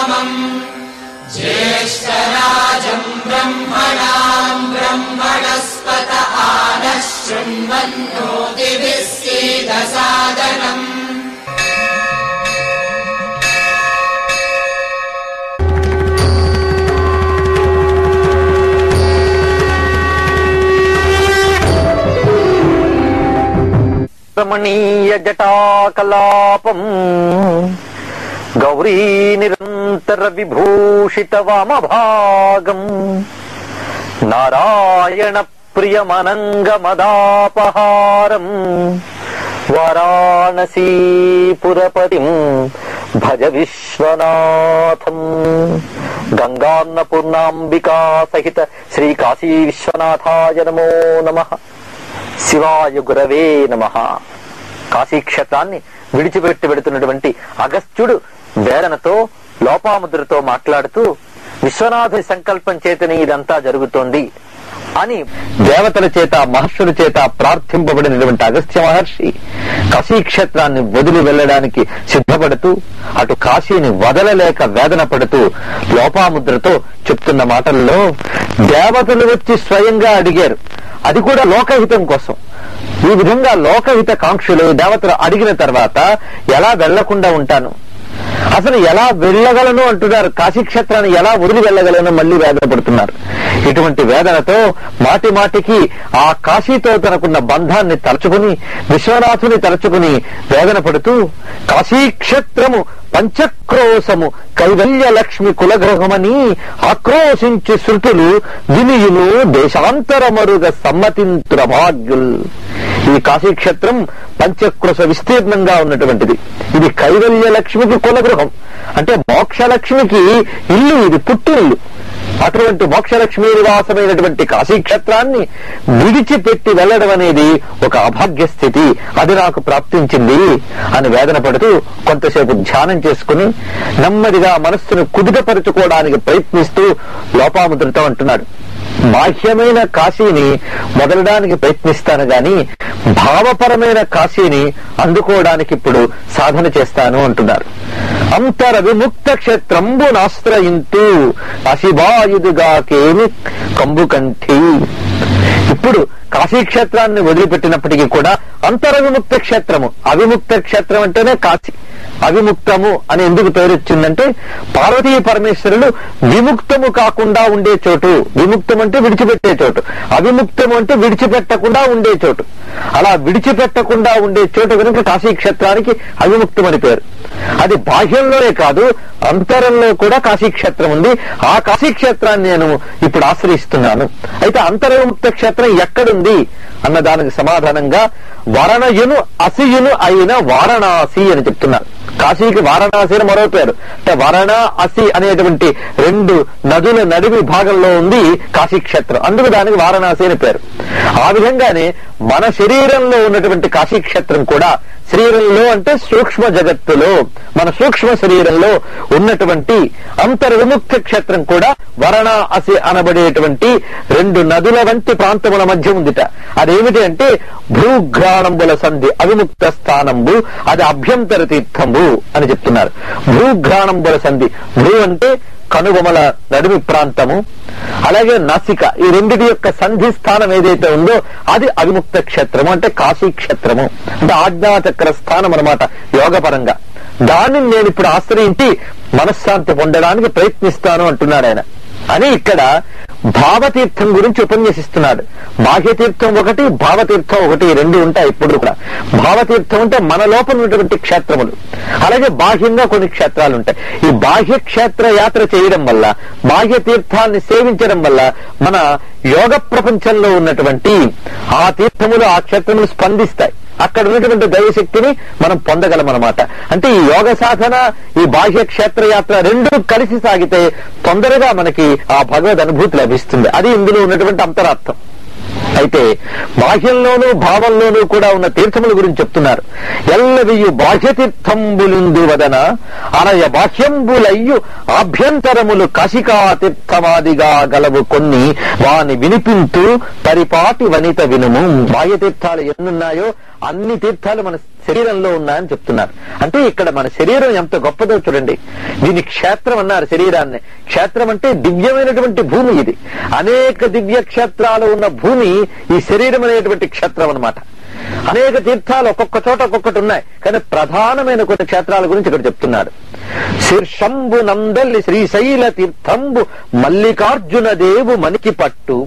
मध्यमम् ज्येष्ठराजम् ब्रह्मणाम् ब्रह्मणस्पत आनः शृण्वन्नोतिभिः सीदसादनम् రమణీయ జటాకలాపం గౌరీ నిరంతర విభూషిత వామభాగం నారాయణ ప్రియమనంగమదాపహారం వారాణసీపురపతిం భజ విశ్వనాథం గంగాన్నపూర్ణాంబికా సహిత శ్రీ కాశీ విశ్వనాథాయ నమో నమః శివాయ గురవే నమ కాశీక్షేత్రాన్ని విడిచిపెట్టి వెడుతున్నటువంటి అగస్త్యుడు వేదనతో లోపాముద్రతో మాట్లాడుతూ విశ్వనాథుని సంకల్పం చేతనే ఇదంతా జరుగుతోంది అని దేవతల చేత మహర్షుల చేత ప్రార్థింపబడినటువంటి అగస్త్య మహర్షి కాశీక్షేత్రాన్ని వదిలి వెళ్ళడానికి సిద్ధపడుతూ అటు కాశీని వదలలేక వేదన పడుతూ లోపాముద్రతో చెప్తున్న మాటల్లో దేవతలు వచ్చి స్వయంగా అడిగారు అది కూడా లోకహితం కోసం ఈ విధంగా లోకహిత కాంక్షలు దేవతలు అడిగిన తర్వాత ఎలా వెళ్లకుండా ఉంటాను అసలు ఎలా వెళ్ళగలను అంటున్నారు కాశీక్షేత్రాన్ని ఎలా వదిలి వెళ్ళగలను మళ్ళీ వేదన పడుతున్నారు ఇటువంటి వేదనతో మాటి మాటికి ఆ కాశీతో తనకున్న బంధాన్ని తలుచుకుని విశ్వనాథుని తలుచుకుని వేదన పడుతూ కాశీక్షేత్రము పంచక్రోశము కైవల్య లక్ష్మి కులగృహమని ఆక్రోశించి శృతులు వినియులు దేశాంతరమరుగ సమ్మతింతుర భాగ్యుల్ ఈ కాశీక్షేత్రం పంచక్రోశ విస్తీర్ణంగా ఉన్నటువంటిది ఇది కైవల్య లక్ష్మికి కులగృహం అంటే మోక్షలక్ష్మికి ఇల్లు ఇది పుట్టిల్లు అటువంటి మోక్షలక్ష్మీ నివాసమైనటువంటి కాశీక్షేత్రాన్ని విడిచిపెట్టి వెళ్ళడం అనేది ఒక అభాగ్య స్థితి అది నాకు ప్రాప్తించింది అని వేదన పడుతూ కొంతసేపు ధ్యానం చేసుకుని నెమ్మదిగా మనస్సును కుదుటపరుచుకోవడానికి ప్రయత్నిస్తూ లోపాముద్రతో అంటున్నాడు బాహ్యమైన కాశీని మొదలడానికి ప్రయత్నిస్తాను గాని భావపరమైన కాశీని అందుకోవడానికి ఇప్పుడు సాధన చేస్తాను అంటున్నారు అంతర విముక్త క్షేత్రంబు నాశ్రయింతూ అశివాయుదుగాకేమి కంబు కంఠి ఇప్పుడు కాశీక్షేత్రాన్ని వదిలిపెట్టినప్పటికీ కూడా అంతర విముక్త క్షేత్రము అవిముక్త క్షేత్రం అంటేనే కాశీ అవిముక్తము అని ఎందుకు పేరు వచ్చిందంటే పార్వతీ పరమేశ్వరులు విముక్తము కాకుండా ఉండే చోటు విముక్తం అంటే విడిచిపెట్టే చోటు అవిముక్తము అంటే విడిచిపెట్టకుండా ఉండే చోటు అలా విడిచిపెట్టకుండా ఉండే చోటు కనుక కాశీక్షేత్రానికి అవిముక్తం అని పేరు అది బాహ్యంలోనే కాదు అంతరంలో కూడా కాశీక్షేత్రం ఉంది ఆ కాశీక్షేత్రాన్ని నేను ఇప్పుడు ఆశ్రయిస్తున్నాను అయితే అంతర్విముక్త క్షేత్రం ఎక్కడుంది అన్న దానికి సమాధానంగా వరణయును అసియును అయిన వారణాసి అని చెప్తున్నారు కాశీకి వారణాసి అని మరో పేరు అంటే వరణ అసి అనేటువంటి రెండు నదుల నడిమి భాగంలో ఉంది కాశీక్షేత్రం అందుకు దానికి వారణాసి అని పేరు ఆ విధంగానే మన శరీరంలో ఉన్నటువంటి కాశీక్షేత్రం కూడా శరీరంలో అంటే సూక్ష్మ జగత్తులో మన సూక్ష్మ శరీరంలో ఉన్నటువంటి అంతర్విముక్త క్షేత్రం కూడా వరణ అసి అనబడేటువంటి రెండు నదుల వంటి ప్రాంతముల మధ్య ఉందిట అదేమిటి అంటే భూఘ్రాణంబుల సంధి అవిముక్త స్థానంబు అది అభ్యంతర తీర్థంబు అని చెప్తున్నారు భూఘ్రాణంబుల సంధి భూ అంటే కనుబొమల నడుమి ప్రాంతము అలాగే నాసిక ఈ రెండిటి యొక్క సంధి స్థానం ఏదైతే ఉందో అది అవిముక్త క్షేత్రము అంటే కాశీ క్షేత్రము అంటే ఆజ్ఞాచక్ర స్థానం అనమాట యోగపరంగా దానిని నేను ఇప్పుడు ఆశ్రయించి మనశ్శాంతి పొందడానికి ప్రయత్నిస్తాను అంటున్నాడు ఆయన అని ఇక్కడ భావతీర్థం గురించి ఉపన్యసిస్తున్నాడు బాహ్యతీర్థం ఒకటి భావతీర్థం ఒకటి ఈ రెండు ఉంటాయి ఇప్పుడు కూడా భావతీర్థం అంటే మన లోపల ఉన్నటువంటి క్షేత్రములు అలాగే బాహ్యంగా కొన్ని క్షేత్రాలు ఉంటాయి ఈ బాహ్య క్షేత్ర యాత్ర చేయడం వల్ల బాహ్య తీర్థాన్ని సేవించడం వల్ల మన యోగ ప్రపంచంలో ఉన్నటువంటి ఆ తీర్థములు ఆ క్షేత్రములు స్పందిస్తాయి అక్కడ ఉన్నటువంటి దైవశక్తిని మనం పొందగలం అనమాట అంటే ఈ యోగ సాధన ఈ బాహ్య క్షేత్రయాత్ర రెండు కలిసి సాగితే తొందరగా మనకి ఆ భగవద్ అనుభూతి లభిస్తుంది అది ఇందులో ఉన్నటువంటి అంతరార్థం అయితే బాహ్యంలోనూ భావంలోనూ కూడా ఉన్న తీర్థముల గురించి చెప్తున్నారు ఎల్లవియు బాహ్య తీర్థంబులుందు వదన అనయ బాహ్యంబులయ్యు ఆభ్యంతరములు కాశికా తీర్థమాదిగా గలవు కొన్ని వాని వినిపింతు పరిపాటి వనిత వినుము బాహ్య తీర్థాలు ఎన్నున్నాయో అన్ని తీర్థాలు మన శరీరంలో ఉన్నాయని చెప్తున్నారు అంటే ఇక్కడ మన శరీరం ఎంత గొప్పదో చూడండి దీని క్షేత్రం అన్నారు శరీరాన్ని క్షేత్రం అంటే దివ్యమైనటువంటి భూమి ఇది అనేక దివ్య క్షేత్రాలు ఉన్న భూమి ఈ శరీరం అనేటువంటి క్షేత్రం అన్నమాట అనేక తీర్థాలు ఒక్కొక్క చోట ఒక్కొక్కటి ఉన్నాయి కానీ ప్రధానమైన కొన్ని క్షేత్రాల గురించి ఇక్కడ చెప్తున్నారు శీర్షంబు నందల్లి శ్రీశైల తీర్థంబు మల్లికార్జున దేవు మనికి పట్టు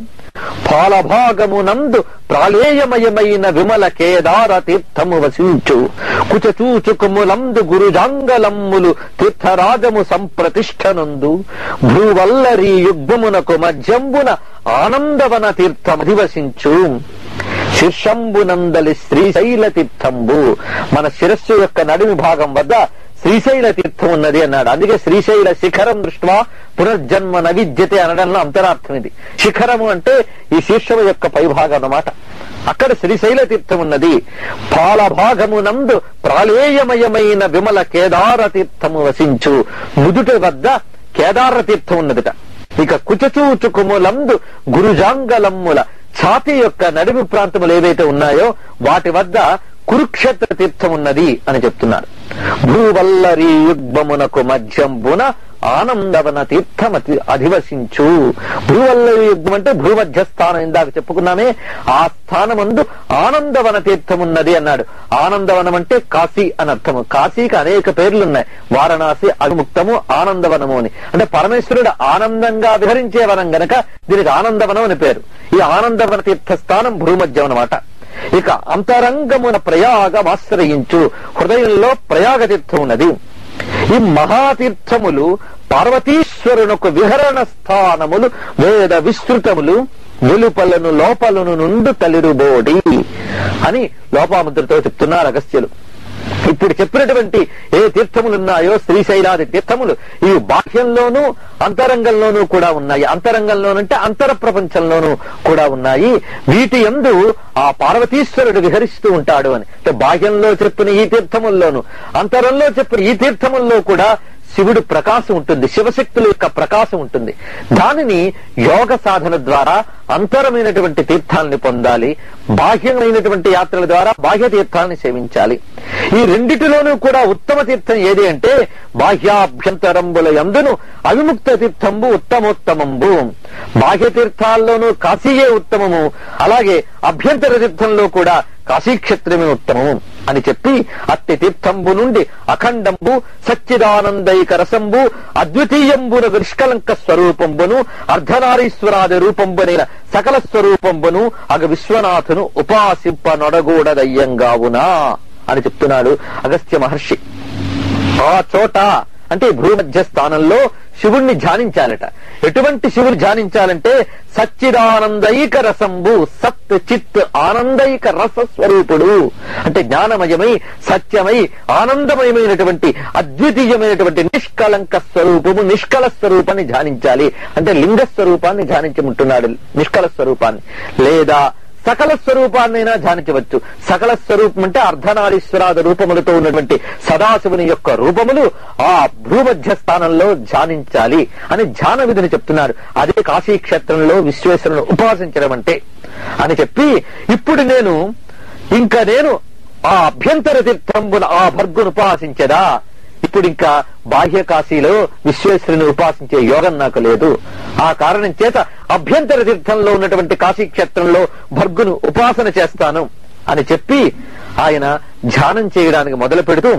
పాలభాగమునందు ప్రాళేయమయమైన విమల కేదార తీర్థము వసించు కుచచూచుకుములందు గురుజాంగలమ్ములు తీర్థరాజము సంప్రతిష్టనందు భూవల్లరి యుగ్మమునకు మధ్యంబున ఆనందవన తీర్థమధివసించు శీర్షంబునందలి శ్రీశైల తీర్థంబు మన శిరస్సు యొక్క నడుమి భాగం వద్ద శ్రీశైల తీర్థం ఉన్నది అన్నాడు అందుకే శ్రీశైల శిఖరం దృష్ట్యా పునర్జన్మ నవిద్యతే అనడంలో అంతరార్థం ఇది శిఖరము అంటే ఈ శీర్షము యొక్క పైభాగం అన్నమాట అక్కడ శ్రీశైల తీర్థం ఉన్నది పాల భాగమునందు ప్రాళేయమయమైన విమల కేదార తీర్థము వసించు ముదుటి వద్ద కేదార తీర్థం ఉన్నదిట ఇక కుచచూచుకుములందు గురుజాంగలమ్ముల ఛాతి యొక్క నడిమి ప్రాంతములు ఏవైతే ఉన్నాయో వాటి వద్ద కురుక్షేత్ర తీర్థం ఉన్నది అని చెప్తున్నారు భూవల్లరి యుగ్మమునకు మధ్యంబున ఆనందవన తీర్థమతి అధివసించు భూవల్లరి యుగ్మం అంటే భూమధ్య స్థానం ఇందాక చెప్పుకున్నామే ఆ స్థానమందు ఆనందవన తీర్థం ఉన్నది అన్నాడు ఆనందవనం అంటే కాశీ అని అర్థము కాశీకి అనేక పేర్లున్నాయి వారణాసి అవిముక్తము ఆనందవనము అని అంటే పరమేశ్వరుడు ఆనందంగా విహరించే వనం గనక దీనికి ఆనందవనం అని పేరు ఈ ఆనందవన తీర్థ స్థానం భూమధ్యం అన్నమాట ఇక అంతరంగమున ప్రయాగం ఆశ్రయించు హృదయంలో ప్రయాగ తీర్థం ఉన్నది ఈ మహాతీర్థములు పార్వతీశ్వరునకు విహరణ స్థానములు వేద విస్తృతములు వెలుపలను లోపలను నుండు తలిరుబోడి అని లోపాముద్రతో చెప్తున్నారు అగస్త్యులు ఇప్పుడు చెప్పినటువంటి ఏ తీర్థములు ఉన్నాయో శ్రీశైలాది తీర్థములు ఇవి బాహ్యంలోనూ అంతరంగంలోనూ కూడా ఉన్నాయి అంతరంగంలోనంటే అంతర ప్రపంచంలోనూ కూడా ఉన్నాయి వీటి ఎందు ఆ పార్వతీశ్వరుడు విహరిస్తూ ఉంటాడు అని అంటే బాహ్యంలో చెప్పిన ఈ తీర్థముల్లోనూ అంతరంలో చెప్పిన ఈ తీర్థముల్లో కూడా శివుడు ప్రకాశం ఉంటుంది శివశక్తుల యొక్క ప్రకాశం ఉంటుంది దానిని యోగ సాధన ద్వారా అంతరమైనటువంటి తీర్థాలని పొందాలి బాహ్యమైనటువంటి యాత్రల ద్వారా బాహ్య తీర్థాలని సేవించాలి ఈ రెండిటిలోనూ కూడా ఉత్తమ తీర్థం ఏది అంటే బాహ్యాభ్యంతరంబుల యందును అవిముక్త తీర్థంబు ఉత్తమోత్తమంబు బాహ్య తీర్థాల్లోనూ కాశీయే ఉత్తమము అలాగే అభ్యంతర తీర్థంలో కూడా కాశీక్షేత్రమే ఉత్తమము అని చెప్పి అట్టి తీర్థంబు నుండి అఖండంబు సచ్చిదానందైక రసంబు అద్వితీయంబున నిష్కలంక స్వరూపంబును అర్ధనారీశ్వరాది రూపంబునైన సకల స్వరూపంబును అగ విశ్వనాథును ఉపాసింప నొడగూడదయ్యంగావునా అని చెప్తున్నాడు అగస్త్య మహర్షి ఆ చోట అంటే భూమధ్య స్థానంలో శివుణ్ణి ధ్యానించాలట ఎటువంటి శివుడు ధ్యానించాలంటే సచ్చిదానందైక రసంబు సత్ చిత్ ఆనందైక రస స్వరూపుడు అంటే జ్ఞానమయమై సత్యమై ఆనందమయమైనటువంటి అద్వితీయమైనటువంటి నిష్కలంక స్వరూపము నిష్కల స్వరూపాన్ని ధ్యానించాలి అంటే లింగ స్వరూపాన్ని ధ్యానించమంటున్నాడు నిష్కల స్వరూపాన్ని లేదా సకల స్వరూపాన్నైనా ధ్యానించవచ్చు సకల స్వరూపం అంటే అర్ధనారీశ్వరాద రూపములతో ఉన్నటువంటి సదాశివుని యొక్క రూపములు ఆ భూమధ్య స్థానంలో ధ్యానించాలి అని ధ్యాన విధిని చెప్తున్నారు అదే కాశీ క్షేత్రంలో విశ్వేశ్వరుని ఉపాసించడం అంటే అని చెప్పి ఇప్పుడు నేను ఇంకా నేను ఆ అభ్యంతర తీర్థంబున ఆ భర్గును ఉపాసించదా ఇప్పుడు ఇంకా బాహ్య కాశీలో విశ్వేశ్వరుని ఉపాసించే యోగం నాకు లేదు ఆ కారణం చేత అభ్యంతర తీర్థంలో ఉన్నటువంటి కాశీ క్షేత్రంలో భర్గును ఉపాసన చేస్తాను అని చెప్పి ఆయన ధ్యానం చేయడానికి మొదలు పెడుతూ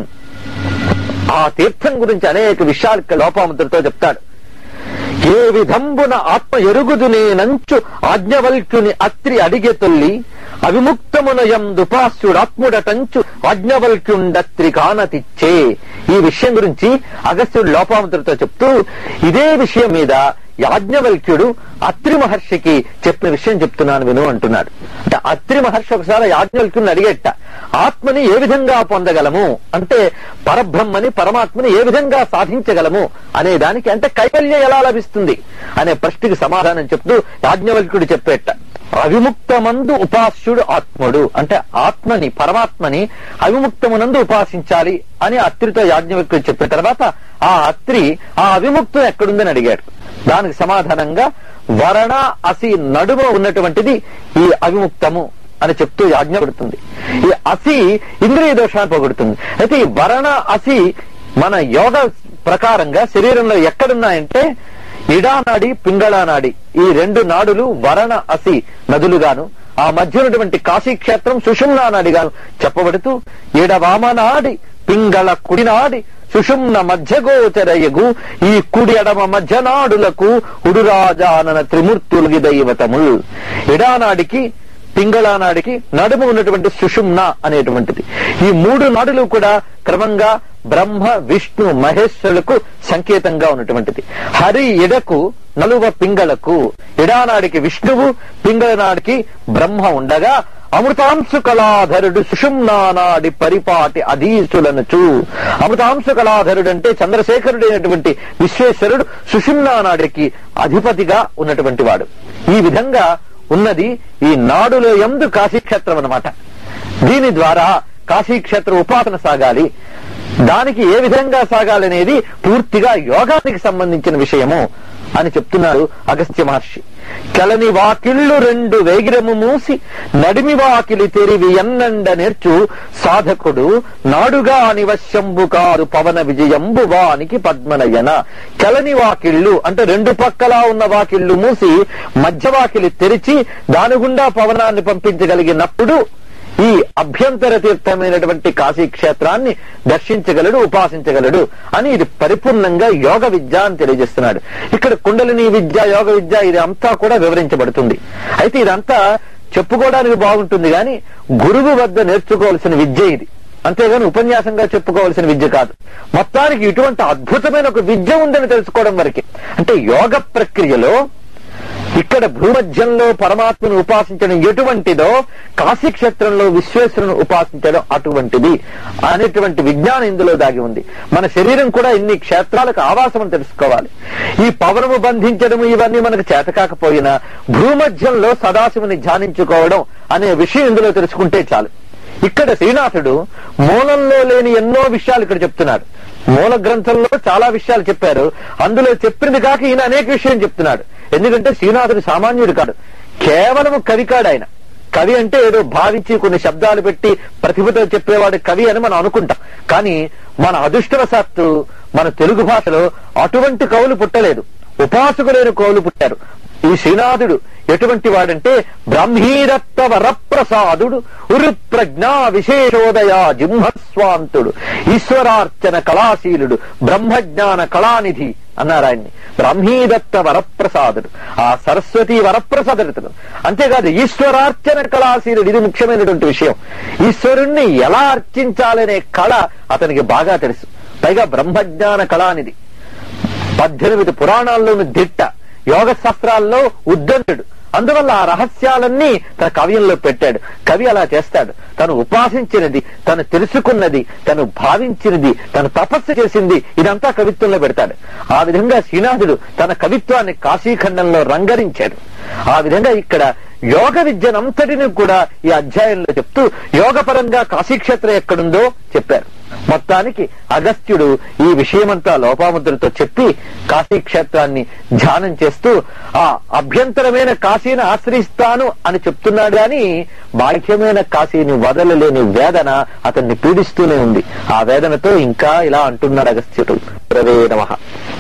ఆ తీర్థం గురించి అనేక విషయాలు లోపాముద్రతో చెప్తాడు ఏ విధంబున ఆత్మ ఎరుగుదునే నంచు ఆజ్ఞవల్క్యుని అత్రి అడిగే తొల్లి అవిముక్తమున యందుపాస్యుడాత్ముడటంచు ఆజ్ఞవల్క్యుండత్రి కానతిచ్చే ఈ విషయం గురించి అగస్త్యుడు లోపాముద్రతో చెప్తూ ఇదే విషయం మీద యాజ్ఞవల్క్యుడు అత్రి మహర్షికి చెప్పిన విషయం చెప్తున్నాను విను అంటున్నాడు అంటే అత్రి మహర్షి ఒకసారి యాజ్ఞవల్క్యుడిని అడిగేట ఆత్మని ఏ విధంగా పొందగలము అంటే పరబ్రహ్మని పరమాత్మని ఏ విధంగా సాధించగలము అనే దానికి అంటే కైవల్యం ఎలా లభిస్తుంది అనే ప్రశ్నకి సమాధానం చెప్తూ యాజ్ఞవల్క్యుడు చెప్పేట అవిముక్తమందు ఉపాస్యుడు ఆత్ముడు అంటే ఆత్మని పరమాత్మని అవిముక్తమునందు ఉపాసించాలి అని అత్రితో యాజ్ఞవల్క్యుడు చెప్పిన తర్వాత ఆ అత్రి ఆ అవిముక్తం ఎక్కడుందని అడిగాడు దానికి సమాధానంగా వరణ అసి నడుమ ఉన్నటువంటిది ఈ అవిముక్తము అని చెప్తూ ఆజ్ఞ పడుతుంది ఈ అసి ఇంద్రియ దోషాన్ని పోగొడుతుంది అయితే ఈ వరణ అసి మన యోగ ప్రకారంగా శరీరంలో ఎక్కడున్నాయంటే ఇడానాడి పింగళానాడి ఈ రెండు నాడులు వరణ అసి నదులుగాను ఆ మధ్య ఉన్నటువంటి కాశీక్షేత్రం సుషుమ్నా నాడిగాను చెప్పబడుతూ ఇడవామనాడి పింగళ కుడినాడి సుషుమ్న మధ్యగోచరయగు ఈ కుడి ఎడమ మధ్యనాడులకు ఉడురాజానన త్రిమూర్తులకి దైవతముల్ ఇడానాడికి పింగళానాడికి నడుము ఉన్నటువంటి సుషుమ్న అనేటువంటిది ఈ మూడు నాడులు కూడా క్రమంగా బ్రహ్మ విష్ణు మహేశ్వరులకు సంకేతంగా ఉన్నటువంటిది హరి ఎడకు నలువ పింగళకు ఇడానాడికి విష్ణువు పింగళనాడికి బ్రహ్మ ఉండగా అమృతాంశు కళాధరుడు సుషుమ్నానాడి పరిపాటి అధీసులనుచు అమృతాంశు కళాధరుడు అంటే చంద్రశేఖరుడైనటువంటి విశ్వేశ్వరుడు సుషుమ్నానాడికి అధిపతిగా ఉన్నటువంటి వాడు ఈ విధంగా ఉన్నది ఈ నాడులో ఎందు కాశీక్షేత్రం అన్నమాట దీని ద్వారా కాశీక్షేత్ర ఉపాసన సాగాలి దానికి ఏ విధంగా సాగాలనేది పూర్తిగా యోగానికి సంబంధించిన విషయము అని చెప్తున్నారు అగస్త్య మహర్షి కెలని వాకిళ్ళు రెండు వేగిరము మూసి నడిమి వాకిలి తెరివి ఎన్నండ నేర్చు సాధకుడు నాడుగా నివశంబు కారు పవన విజయంబు వానికి పద్మనయన కెలని వాకిళ్ళు అంటే రెండు పక్కల ఉన్న వాకిళ్ళు మూసి మధ్య వాకిలి తెరిచి దాని గుండా పవనాన్ని పంపించగలిగినప్పుడు ఈ అభ్యంతర తీర్థమైనటువంటి కాశీ క్షేత్రాన్ని దర్శించగలడు ఉపాసించగలడు అని ఇది పరిపూర్ణంగా యోగ విద్య అని తెలియజేస్తున్నాడు ఇక్కడ కుండలిని విద్య యోగ విద్య ఇది అంతా కూడా వివరించబడుతుంది అయితే ఇదంతా చెప్పుకోవడానికి బాగుంటుంది కానీ గురువు వద్ద నేర్చుకోవాల్సిన విద్య ఇది అంతేగాని ఉపన్యాసంగా చెప్పుకోవాల్సిన విద్య కాదు మొత్తానికి ఇటువంటి అద్భుతమైన ఒక విద్య ఉందని తెలుసుకోవడం వరకే అంటే యోగ ప్రక్రియలో ఇక్కడ భూమధ్యంలో పరమాత్మను ఉపాసించడం ఎటువంటిదో కాశీక్షేత్రంలో విశ్వేశ్వరుని ఉపాసించడం అటువంటిది అనేటువంటి విజ్ఞానం ఇందులో దాగి ఉంది మన శరీరం కూడా ఇన్ని క్షేత్రాలకు ఆవాసం అని తెలుసుకోవాలి ఈ పవనము బంధించడము ఇవన్నీ మనకు చేత కాకపోయినా భూమధ్యంలో సదాశివుని ధ్యానించుకోవడం అనే విషయం ఇందులో తెలుసుకుంటే చాలు ఇక్కడ శ్రీనాథుడు మూలంలో లేని ఎన్నో విషయాలు ఇక్కడ చెప్తున్నాడు మూల గ్రంథంలో చాలా విషయాలు చెప్పారు అందులో చెప్పింది కాక ఈయన అనేక విషయం చెప్తున్నాడు ఎందుకంటే శ్రీనాథుడు సామాన్యుడు కాడు కేవలం కవి కాడు ఆయన కవి అంటే ఏదో భావించి కొన్ని శబ్దాలు పెట్టి ప్రతిభతో చెప్పేవాడు కవి అని మనం అనుకుంటాం కానీ మన అదృష్టవశాత్తు మన తెలుగు భాషలో అటువంటి కవులు పుట్టలేదు ఉపాసకులైన కవులు పుట్టారు ఈ శ్రీనాథుడు ఎటువంటి వాడంటే బ్రహ్మీరత్వ వరప్రసాదుడు ఉరు ప్రజ్ఞా విశేషోదయ జింహస్వాంతుడు ఈశ్వరార్చన కళాశీలుడు బ్రహ్మజ్ఞాన కళానిధి అన్నారు ఆయన్ని బ్రహ్మీదత్త వరప్రసాదుడు ఆ సరస్వతి వరప్రసాదుడు అంతేకాదు ఈశ్వరార్చన కళాశీలుడు ఇది ముఖ్యమైనటువంటి విషయం ఈశ్వరుణ్ణి ఎలా అర్చించాలనే కళ అతనికి బాగా తెలుసు పైగా బ్రహ్మజ్ఞాన కళానిధి పద్దెనిమిది పురాణాల్లోని దిట్ట యోగ శాస్త్రాల్లో ఉద్దంతుడు అందువల్ల ఆ రహస్యాలన్నీ తన కవ్యంలో పెట్టాడు కవి అలా చేస్తాడు తను ఉపాసించినది తను తెలుసుకున్నది తను భావించినది తను తపస్సు చేసింది ఇదంతా కవిత్వంలో పెడతాడు ఆ విధంగా శ్రీనాథుడు తన కవిత్వాన్ని కాశీఖండంలో రంగరించాడు ఆ విధంగా ఇక్కడ యోగ విద్యనంతటిని కూడా ఈ అధ్యాయంలో చెప్తూ యోగపరంగా కాశీక్షేత్రం ఎక్కడుందో చెప్పారు మొత్తానికి అగస్త్యుడు ఈ విషయమంతా లోపాముద్రతో చెప్పి కాశీక్షేత్రాన్ని ధ్యానం చేస్తూ ఆ అభ్యంతరమైన కాశీని ఆశ్రయిస్తాను అని చెప్తున్నాడు గాని బాహ్యమైన కాశీని వదలలేని వేదన అతన్ని పీడిస్తూనే ఉంది ఆ వేదనతో ఇంకా ఇలా అంటున్నాడు అగస్త్యుడు రవే నమః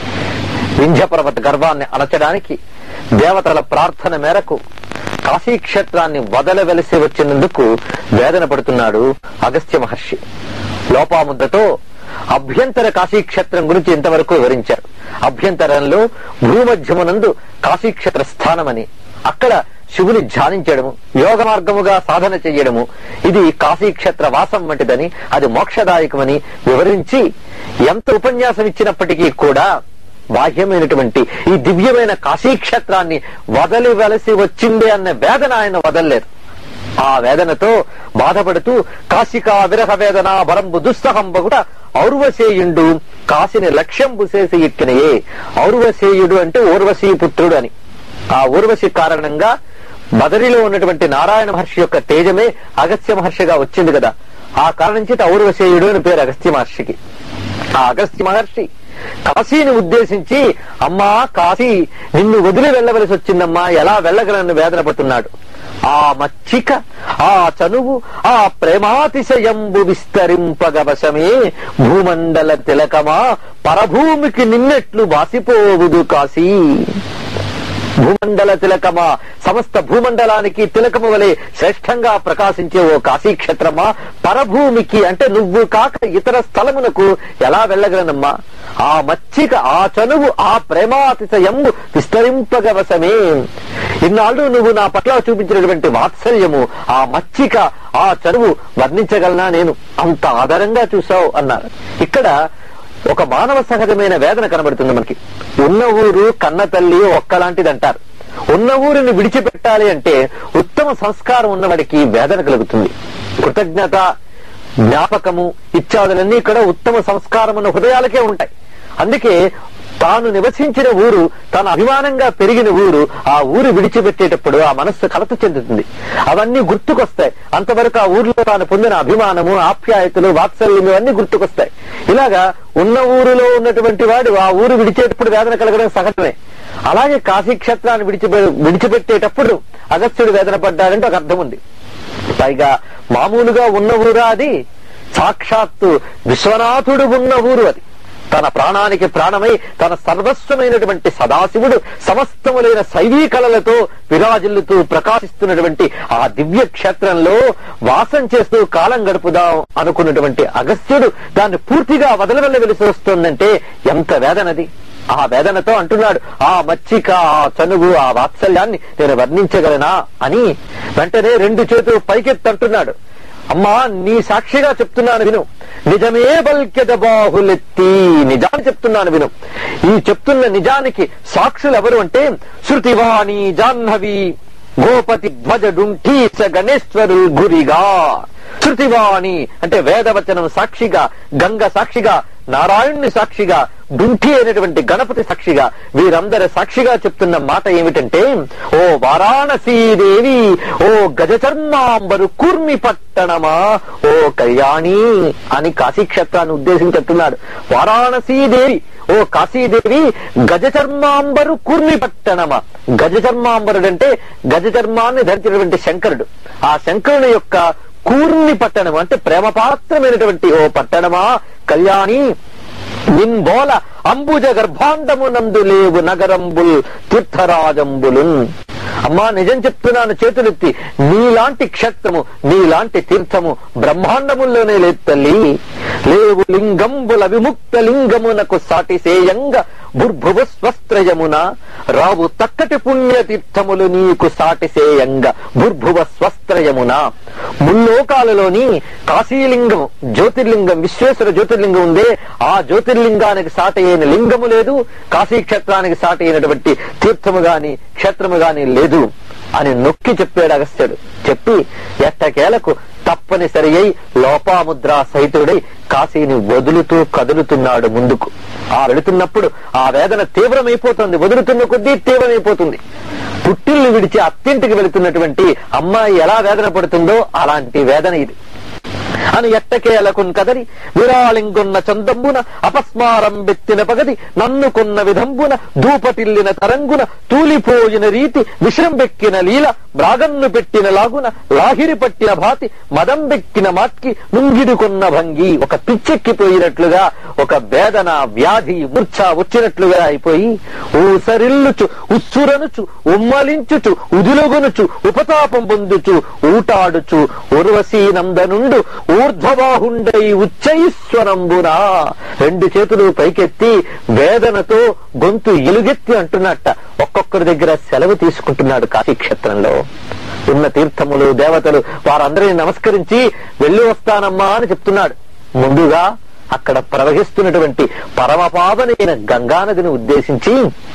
వింధ్య పర్వత గర్వాన్ని అణచడానికి దేవతల ప్రార్థన మేరకు కాశీక్షేత్రాన్ని వదలవలసి వచ్చినందుకు వేదన పడుతున్నాడు అగస్త్య మహర్షి లోపాముద్రతో అభ్యంతర కాశీక్షేత్రం గురించి ఇంతవరకు వివరించారు అభ్యంతరంలో భూమధ్యమునందు కాశీక్షేత్ర స్థానమని అక్కడ శివుని ధ్యానించడము యోగ మార్గముగా సాధన చెయ్యడము ఇది కాశీక్షేత్ర వాసం వంటిదని అది మోక్షదాయకమని వివరించి ఎంత ఉపన్యాసం ఇచ్చినప్పటికీ కూడా బాహ్యమైనటువంటి ఈ దివ్యమైన కాశీక్షేత్రాన్ని వదలివలసి వచ్చింది అన్న వేదన ఆయన వదలలేదు ఆ వేదనతో బాధపడుతూ కాశికా విరహ వేదన బరంబు దుస్సహంబ కూడా ఔర్వశేయుండు కాశిని లక్ష్యంబు చేసి ఇట్టినయే ఔర్వశేయుడు అంటే ఊర్వశీ పుత్రుడు అని ఆ ఊర్వశి కారణంగా బదరిలో ఉన్నటువంటి నారాయణ మహర్షి యొక్క తేజమే అగస్త్య మహర్షిగా వచ్చింది కదా ఆ కారణం చేత ఔర్వశేయుడు అని పేరు అగస్త్య మహర్షికి ఆ అగస్త్య మహర్షి కాశీని ఉద్దేశించి అమ్మా కాశీ నిన్ను వదిలి వెళ్ళవలసి వచ్చిందమ్మా ఎలా వెళ్ళగలను వేదన పడుతున్నాడు ఆ మచ్చిక ఆ చనువు ఆ ప్రేమాతిశయంబు విస్తరింపగవశమే భూమండల తిలకమా పరభూమికి నిన్నెట్లు బాసిపోవుదు కాశీ భూమండల తిలకమా సమస్త భూమండలానికి తిలకము వలె శ్రేష్టంగా ప్రకాశించే ఓ కాశీక్షేత్రమా పరభూమికి అంటే నువ్వు కాక ఇతర స్థలమునకు ఎలా వెళ్ళగలనమ్మా ఆ మచ్చిక ఆ చనువు ఆ ప్రేమాతిశయంబు విస్తరింపగవసమే ఇన్నాళ్ళు నువ్వు నా పట్ల చూపించినటువంటి వాత్సల్యము ఆ మచ్చిక ఆ చనువు వర్ణించగలనా నేను అంత ఆధారంగా చూశావు అన్నారు ఇక్కడ ఒక మానవ సహజమైన వేదన కనబడుతుంది మనకి ఉన్న ఊరు కన్న తల్లి ఒక్కలాంటిది అంటారు ఉన్న ఊరిని విడిచిపెట్టాలి అంటే ఉత్తమ సంస్కారం ఉన్నవాడికి వేదన కలుగుతుంది కృతజ్ఞత జ్ఞాపకము ఇత్యాదులన్నీ కూడా ఉత్తమ సంస్కారం ఉన్న హృదయాలకే ఉంటాయి అందుకే తాను నివసించిన ఊరు తాను అభిమానంగా పెరిగిన ఊరు ఆ ఊరు విడిచిపెట్టేటప్పుడు ఆ మనస్సు కలత చెందుతుంది అవన్నీ గుర్తుకొస్తాయి అంతవరకు ఆ ఊర్లో తాను పొందిన అభిమానము ఆప్యాయతలు వాత్సల్యం ఇవన్నీ గుర్తుకొస్తాయి ఇలాగా ఉన్న ఊరిలో ఉన్నటువంటి వాడు ఆ ఊరు విడిచేటప్పుడు వేదన కలగడం సహజమే అలాగే కాశీ క్షేత్రాన్ని విడిచిపె విడిచిపెట్టేటప్పుడు అగస్త్యుడు వేదన పడ్డాడంటే ఒక అర్థం ఉంది పైగా మామూలుగా ఉన్న ఊరా అది సాక్షాత్తు విశ్వనాథుడు ఉన్న ఊరు అది తన ప్రాణానికి ప్రాణమై తన సర్వస్వమైనటువంటి సదాశివుడు సమస్తములైన శైవీ కళలతో విరాజిల్లుతూ ప్రకాశిస్తున్నటువంటి ఆ దివ్య క్షేత్రంలో వాసం చేస్తూ కాలం గడుపుదాం అనుకున్నటువంటి అగస్త్యుడు దాన్ని పూర్తిగా వదలవల్ల వెలిసి వస్తుందంటే ఎంత వేదనది ఆ వేదనతో అంటున్నాడు ఆ మచ్చిక ఆ చనువు ఆ వాత్సల్యాన్ని నేను వర్ణించగలనా అని వెంటనే రెండు చేతులు పైకెత్తి అంటున్నాడు అమ్మా నీ సాక్షిగా చెప్తున్నాను విను నిజమే బల్కెద బాహులెత్తి నిజాన్ని చెప్తున్నాను విను ఈ చెప్తున్న నిజానికి సాక్షులు ఎవరు అంటే శృతివాణి జాహ్నవి గోపతి ధ్వజ డుంఠీస గణేశ్వరు గురిగా శృతివాణి అంటే వేదవచనం సాక్షిగా గంగ సాక్షిగా నారాయణుని సాక్షిగా డుంఠి అయినటువంటి గణపతి సాక్షిగా వీరందరి సాక్షిగా చెప్తున్న మాట ఏమిటంటే ఓ వారాణసీదేవి ఓ గజచర్మాంబరు కూర్మి పట్టణమా ఓ కళ్యాణి అని కాశీక్షేత్రాన్ని ఉద్దేశించి చెప్తున్నాడు వారాణసీదేవి ఓ కాశీదేవి గజచర్మాంబరు కూర్మి పట్టణమా గజచర్మాంబరుడంటే గజచర్మాన్ని ధరించినటువంటి శంకరుడు ఆ శంకరుని యొక్క కూర్మి పట్టణం అంటే ప్రేమపాత్రమైనటువంటి ఓ పట్టణమా కళ్యాణి నిన్బోల అంబుజ గర్భాండమునందు లేవు నగరంబుల్ తీర్థరాజంబులున్ అమ్మా నిజం చెప్తున్నాను చేతులెత్తి నీలాంటి క్షేత్రము నీలాంటి తీర్థము బ్రహ్మాండముల్లోనే లేదు తల్లి లేవు లింగంబుల విముక్త లింగమునకు సాటిసేయంగ భుర్భువ స్వస్త్రయమున రావు తక్కటి పుణ్యతీర్థములు నీకు సాటిసేయంగ భుర్భువ స్వస్త్రయమున ముల్లోకాలలోని కాశీలింగం జ్యోతిర్లింగం విశ్వేశ్వర జ్యోతిర్లింగం ఉందే ఆ జ్యోతిర్లింగానికి సాటి అయిన లింగము లేదు కాశీ క్షేత్రానికి సాటి అయినటువంటి తీర్థము గాని క్షేత్రము గాని లేదు అని నొక్కి చెప్పాడు అగస్త్యుడు చెప్పి ఎట్టకేలకు తప్పనిసరి అయి లోపాముద్రా సహితుడై కాశీని వదులుతూ కదులుతున్నాడు ముందుకు ఆ వెళుతున్నప్పుడు ఆ వేదన తీవ్రమైపోతుంది వదులుతున్న కొద్దీ తీవ్రమైపోతుంది పుట్టిల్ని విడిచి అత్తింటికి వెళుతున్నటువంటి అమ్మాయి ఎలా వేదన పడుతుందో అలాంటి వేదన ఇది అని ఎట్టకేలకున్ కదరి విరాళింగున్న చందంబున అపస్మారం బెత్తిన పగది నన్నుకున్న విధంబున ధూపటిల్లిన తరంగున తూలిపోయిన రీతి విశ్రంబెక్కిన లీల మ్రాగన్ను పెట్టిన లాగున లాహిరి పట్టిన భాతి మదం బెక్కిన మాట్కి నుంగిడుకున్న భంగి ఒక పిచ్చెక్కిపోయినట్లుగా ఒక వేదన వ్యాధి మూర్ఛ వచ్చినట్లుగా అయిపోయి ఊసరిల్లుచు ఉచ్చురనుచు ఉమ్మలించుచు ఉదిలొగునుచు ఉపతాపం పొందుచు ఊటాడుచు ఉర్వశీ నందనుండు ఊర్ధ్వబాహుండై ఉచ్చైశ్వరంబునా రెండు చేతులు పైకెత్తి వేదనతో గొంతు ఎలుగెత్తి అంటున్నట్ట ఒక్కొక్కరి దగ్గర సెలవు తీసుకుంటున్నాడు కాశీక్షేత్రంలో ఉన్న తీర్థములు దేవతలు వారందరినీ నమస్కరించి వెళ్ళి వస్తానమ్మా అని చెప్తున్నాడు ముందుగా అక్కడ ప్రవహిస్తున్నటువంటి పరమపావనైన గంగానదిని ఉద్దేశించి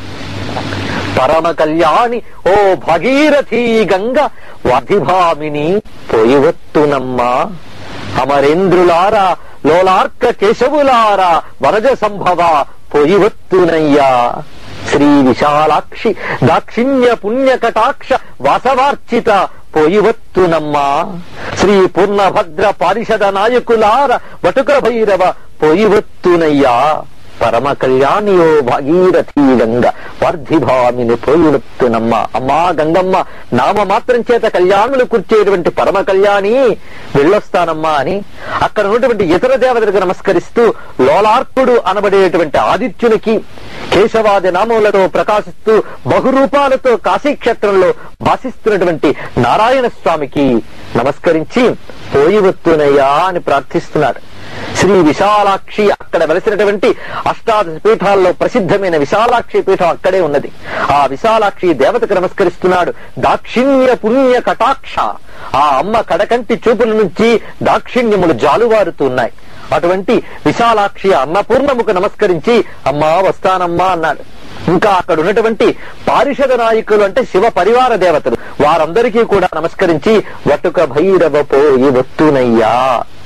పరమ కళ్యాణి ఓ భగీరథీ గంగ వధిభామిని పోయివత్తునమ్మా అమరేంద్రులారా లోలార్క కేశవులారా వరజ సంభవ పోయివత్తునయ్యా శ్రీ విశాలాక్షి దాక్షిణ్య పుణ్య కటాక్ష వాసవార్చిత పోయివత్తునమ్మా శ్రీ పూర్ణభద్ర పారిషద నాయకులార వటుక భైరవ పోయివత్తునయ్యా పరమ కళ్యాణియో భాగీరథీ గంగ వర్ధిభామిని పోయుడుతునమ్మ అమ్మా గంగమ్మ నామ మాత్రం చేత కళ్యాణులు కూర్చేటువంటి పరమ కళ్యాణి వెళ్ళొస్తానమ్మా అని అక్కడ ఉన్నటువంటి ఇతర దేవతలకు నమస్కరిస్తూ లోలార్పుడు అనబడేటువంటి ఆదిత్యునికి కేశవాది నామములతో ప్రకాశిస్తూ బహురూపాలతో కాశీక్షేత్రంలో భాషిస్తున్నటువంటి నారాయణ స్వామికి నమస్కరించి పోయి వత్తునయ్యా అని ప్రార్థిస్తున్నాడు శ్రీ విశాలాక్షి అక్కడ వెలసినటువంటి అష్టాదశ పీఠాల్లో ప్రసిద్ధమైన విశాలాక్షి పీఠం అక్కడే ఉన్నది ఆ విశాలాక్షి దేవతకు నమస్కరిస్తున్నాడు దాక్షిణ్య పుణ్య కటాక్ష ఆ అమ్మ కడకంటి చూపుల నుంచి దాక్షిణ్యములు జాలువారుతున్నాయి అటువంటి విశాలాక్షి అన్నపూర్ణముకు నమస్కరించి అమ్మా వస్తానమ్మా అన్నాడు ఇంకా అక్కడ ఉన్నటువంటి పారిషద నాయకులు అంటే శివ పరివార దేవతలు వారందరికీ కూడా నమస్కరించి వటుక భైరవ పోయి వత్తునయ్యా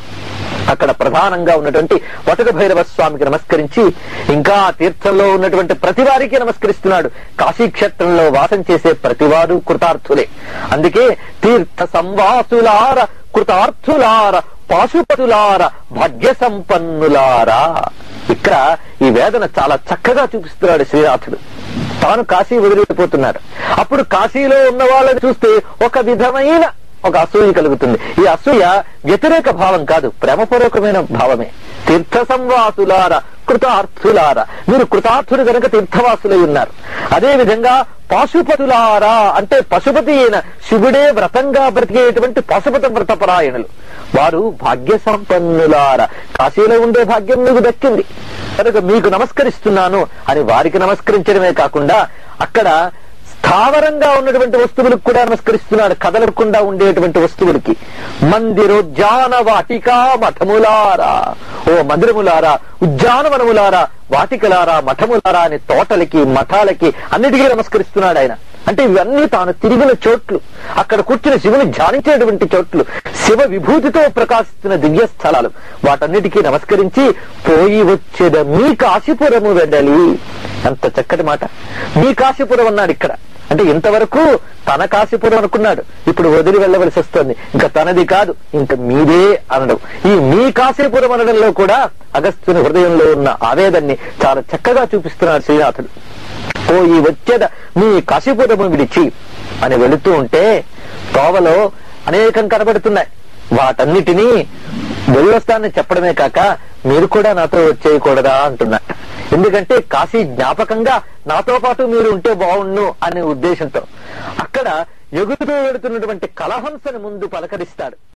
అక్కడ ప్రధానంగా ఉన్నటువంటి వటుక భైరవ స్వామికి నమస్కరించి ఇంకా ఆ తీర్థంలో ఉన్నటువంటి ప్రతి వారికి నమస్కరిస్తున్నాడు కాశీక్షేత్రంలో వాసం చేసే ప్రతివారు కృతార్థులే అందుకే తీర్థ సంవాసులార కృతార్థులార పాశుపతులార భాగ్య సంపన్నులారా ఇక్కడ ఈ వేదన చాలా చక్కగా చూపిస్తున్నాడు శ్రీనాథుడు తాను కాశీ వదిలిపోతున్నాడు అప్పుడు కాశీలో ఉన్న వాళ్ళని చూస్తే ఒక విధమైన ఒక అసూయ కలుగుతుంది ఈ అసూయ వ్యతిరేక భావం కాదు ప్రేమపూర్వకమైన భావమే తీర్థ సంవాసులార కృతార్థులారా మీరు కృతార్థులు గనక తీర్థవాసులై ఉన్నారు అదే విధంగా పాశుపతులారా అంటే పశుపతి అయిన శివుడే వ్రతంగా బ్రతికేటువంటి పాశుపత వ్రతపరాయణులు వారు భాగ్య సంపన్నులారా కాశీలో ఉండే భాగ్యం మీకు దక్కింది కనుక మీకు నమస్కరిస్తున్నాను అని వారికి నమస్కరించడమే కాకుండా అక్కడ స్థావరంగా ఉన్నటువంటి వస్తువులకు కూడా నమస్కరిస్తున్నాడు కదలకుండా ఉండేటువంటి వస్తువులకి మందిరోద్యాన వాటికా మఠములారా ఓ మందిరములారా ఉద్యానవనములారా వాటికలారా మఠములారా అని తోటలకి మఠాలకి అన్నిటికీ నమస్కరిస్తున్నాడు ఆయన అంటే ఇవన్నీ తాను తిరిగిన చోట్లు అక్కడ కూర్చుని శివుని ధ్యానించేటువంటి చోట్లు శివ విభూతితో ప్రకాశిస్తున్న దివ్య స్థలాలు వాటన్నిటికీ నమస్కరించి పోయి వచ్చేద మీ కాశీపురము వెడలి అంత చక్కటి మాట మీ కాశీపురం అన్నాడు ఇక్కడ అంటే ఇంతవరకు తన కాశీపురం అనుకున్నాడు ఇప్పుడు వదిలి వెళ్ళవలసి వస్తుంది ఇంకా తనది కాదు ఇంకా మీదే అనడం ఈ మీ కాశీపురం అనడంలో కూడా అగస్త్యుని హృదయంలో ఉన్న ఆవేదాన్ని చాలా చక్కగా చూపిస్తున్నాడు శ్రీనాథుడు పోయి వచ్చేద మీ కాశీపురము విడిచి అని వెళుతూ ఉంటే తోవలో అనేకం కనబడుతున్నాయి వాటన్నిటినీ వెళ్ళొస్తానని చెప్పడమే కాక మీరు కూడా నాతో వచ్చేయకూడదా అంటున్నా ఎందుకంటే కాశీ జ్ఞాపకంగా నాతో పాటు మీరు ఉంటే బాగుండు అనే ఉద్దేశంతో అక్కడ ఎగురుతూ వెళుతున్నటువంటి కలహంసని ముందు పలకరిస్తాడు